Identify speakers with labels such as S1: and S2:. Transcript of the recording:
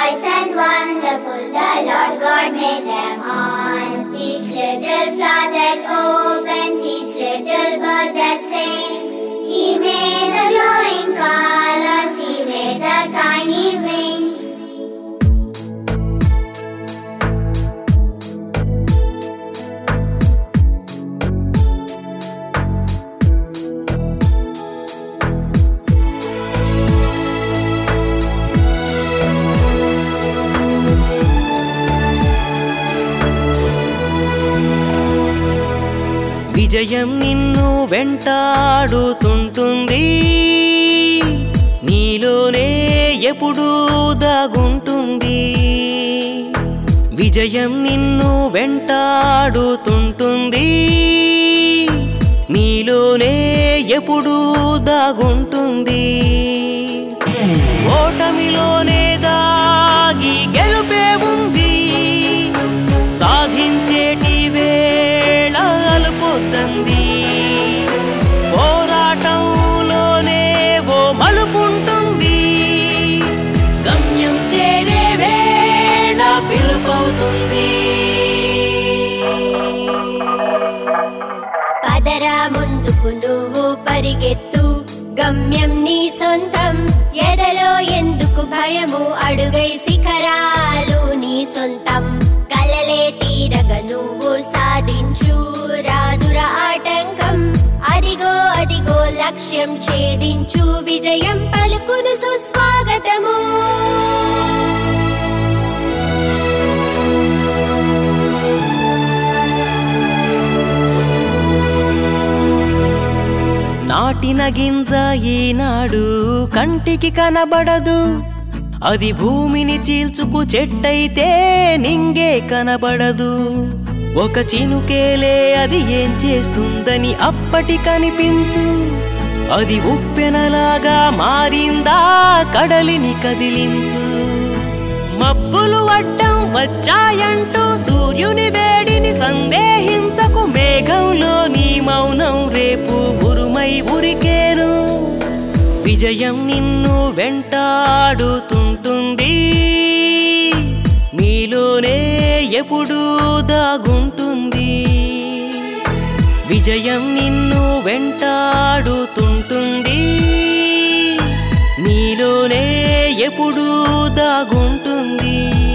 S1: wise and wonderful, the Lord God made them all. Each little flower that opens, each little bird that sings. He made the glowing colors, he made the tiny wings.
S2: విజయం నిన్ను వెంటాడుతుంటుంది నీలోనే ఎప్పుడూ దాగుంటుంది విజయం నిన్ను వెంటాడుతుంటుంది నీలోనే ఎప్పుడూ దాగుంటుంది ఓటమిలోనే దాగి గెలుపే ఉంది సాధించేటి వేళ అలుపొద్దంది పోరాటంలోనే ఓ మలుపుంటుంది గమ్యం చేరే వేళ పిలుపవుతుంది
S3: పదరా ముందుకు నువ్వు పరిగెత్తు గమ్యం నీ సొంతం ఎదలో ఎందుకు భయము అడుగై శిఖరాలు నీ సొంతం కలలే తీరగ నువ్వు సాధించు రాదుర ఆటంకం అదిగో అదిగో లక్ష్యం ఛేదించు విజయం పలుకును సుస్వాగతము
S2: నాటిన గింజ ఈనాడు కంటికి కనబడదు అది భూమిని చీల్చుకు చెట్టయితే నింగే కనబడదు ఒక చినుకేలే అది ఏం చేస్తుందని అప్పటి కనిపించు అది ఉప్పెనలాగా మారిందా కడలిని కదిలించు మబ్బులు అడ్డం వచ్చాయంటూ సూర్యుని వేడిని సందేహించకు మేఘంలో నీ మౌనం రేపు ఉరుమై ఉరికేను విజయం నిన్ను వెంటాడుతుంటుంది నీలోనే ఎప్పుడూ దాగుంటుంది విజయం నిన్ను వెంటాడుతుంటుంది నీలోనే ఎప్పుడూ దాగుంటుంది